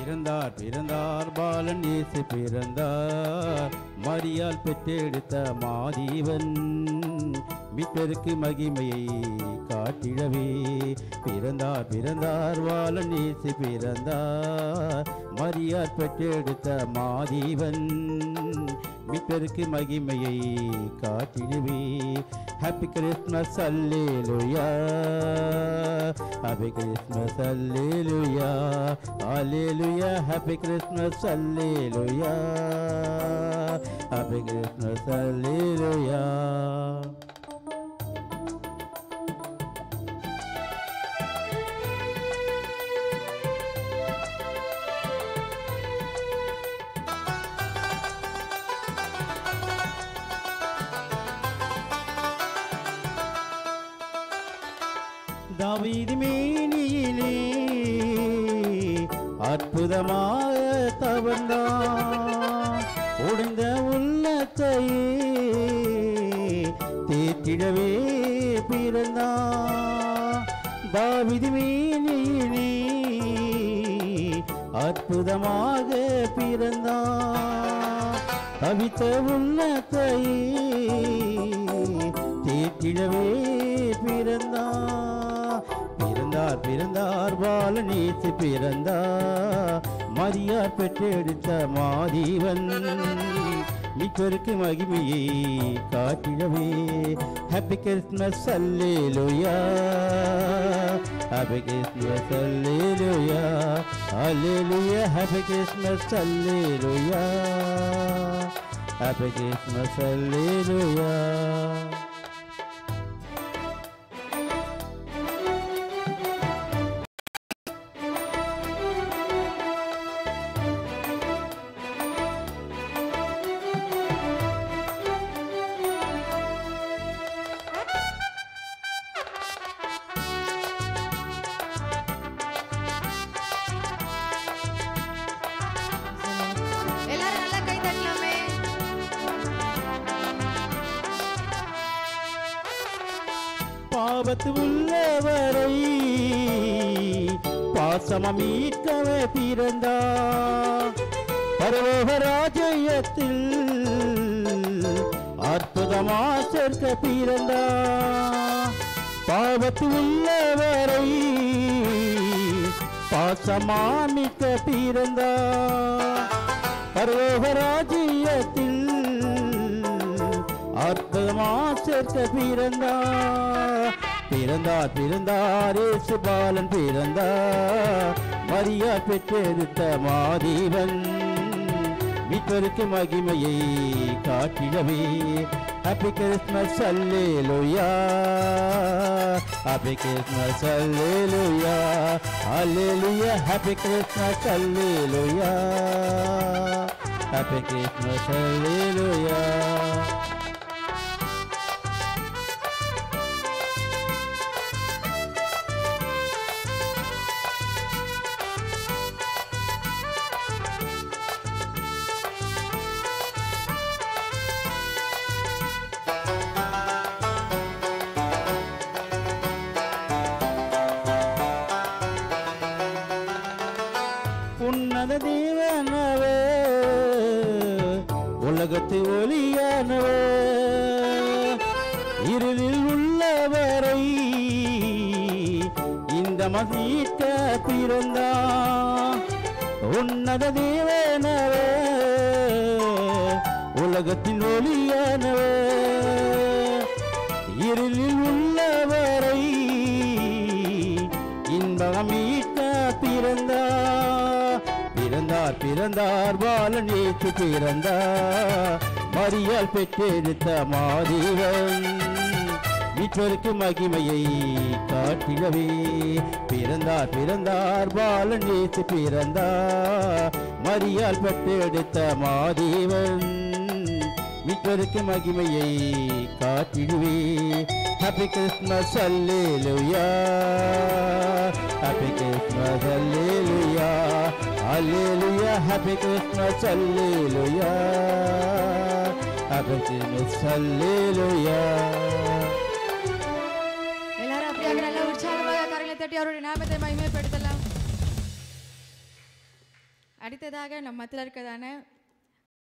பிறந்தார் பிறந்தார் பாலன் இயேசு பிறந்தார் மரியால் பெற்றெடுத்த மாதீவன் மீட்பருக்கு மகிமையை காட்டிடவே பிறந்தார் பிறந்தார் பாலன் இயேசு பிறந்தார் மரியால் பெற்றெடுத்த மாதீவன் மீட்பருக்கு மகிமையை காட்டிடுவே ஹாப்பி கிறிஸ்மஸ் அல்லேலுயா ஹாப்பி கிறிஸ்மஸ் அல்லேலுயா அல்லேலுயா ஹாப்பி கிறிஸ்மஸ் அல்லேலுயா ஹாப்பி கிறிஸ்மஸ் அல்லேலுயா தாவீது மேனியிலே அற்புதமாக தவழ்ந்தான் உடைந்த உள்ளத்தையே தேற்றிடவே பிறந்தான் தாவீது மேனியிலே அற்புதமாக பிறந்தான் தவித்த உள்ளத்தையே தேற்றிடவே பிறந்தார் பிறந்தார் பிறந்தார் பாலநேசு பிறந்தார் மரியார் பெற்றெடுத்த மாதீவன் மீட்பருக்கு மகிமையை காட்டிடவே ஹாப்பி கிறிஸ்மஸ் அல்லேலுயா ஹாப்பி கிறிஸ்மஸ் அல்லேலுயா அல்லேலுயா ஹாப்பி கிறிஸ்மஸ் அல்லேலுயா ஹாப்பி கிறிஸ்மஸ் அல்லேலுயா எல்லாரும் நல்லா கை தட்டலாமே பாவத்து உள்ளவரை பாசம மீட்கவே பிறந்தா பரலோக ராஜ்யத்தில் அற்புதமா சேர்க்க பிறந்தா பாவத்து உள்ளவரை பாசமா மீட்க பிறந்தா பரலோக ராஜ்யத்தில் அற்புதமா சேர்க்க பிறந்தார் பிறந்தார் பிறந்தார் இயேசு பாலன் பிறந்தார் மரியா பெற்றெடுத்த மாதீவன் மீட்பருக்கு மகிமையை காட்டிடவே ஹாப்பி கிறிஸ்மஸ் அல்லேலுயா ஹாப்பி கிறிஸ்மஸ் அல்லேலுயா அல்லேலுயா ஹாப்பி கிறிஸ்மஸ் அல்லேலுயா ஹாப்பி கிறிஸ்மஸ் அல்லேலுயா உன்னத தேவனவே உலகத்து ஒளியானவே இருளில் உள்ளவரை இந்த மசீட்ட பிறந்தா உன்னத தேவனவே உலகத்தின் ஒளியானவே இருளில் உள்ளவரை இன்பம் மீட்க பிறந்தார் பிறந்தார் பிறந்தார் பாலன் ஏற்று பிறந்தார் மரியால் பெற்றெடுத்த மாதீவன் மீட்பருக்கு மகிமையை காட்டிடவே பிறந்தார் பிறந்தார் பாலன் ஏற்று பிறந்தார் மரியால் பெற்றெடுத்த மாதீவன் மீட்பருக்கு மகிமையை காட்டிடுவே ஹாப்பி கிறிஸ்மஸ் அல்லேலுயா ஹாப்பி கிறிஸ்மஸ் அல்லேலுயா அல்லேலுயா ஹாப்பி கிறிஸ்மஸ் அல்லேலுயா ஹாப்பி கிறிஸ்மஸ் அல்லேலுயா எல்லாரும் அப்படியாக நல்ல உற்சாகமாக கரங்களை தட்டி அவருடைய நாமத்தை மகிமைப்படுத்தலாம் அடுத்ததாக நம்ம மத்தியில் இருக்கிறதான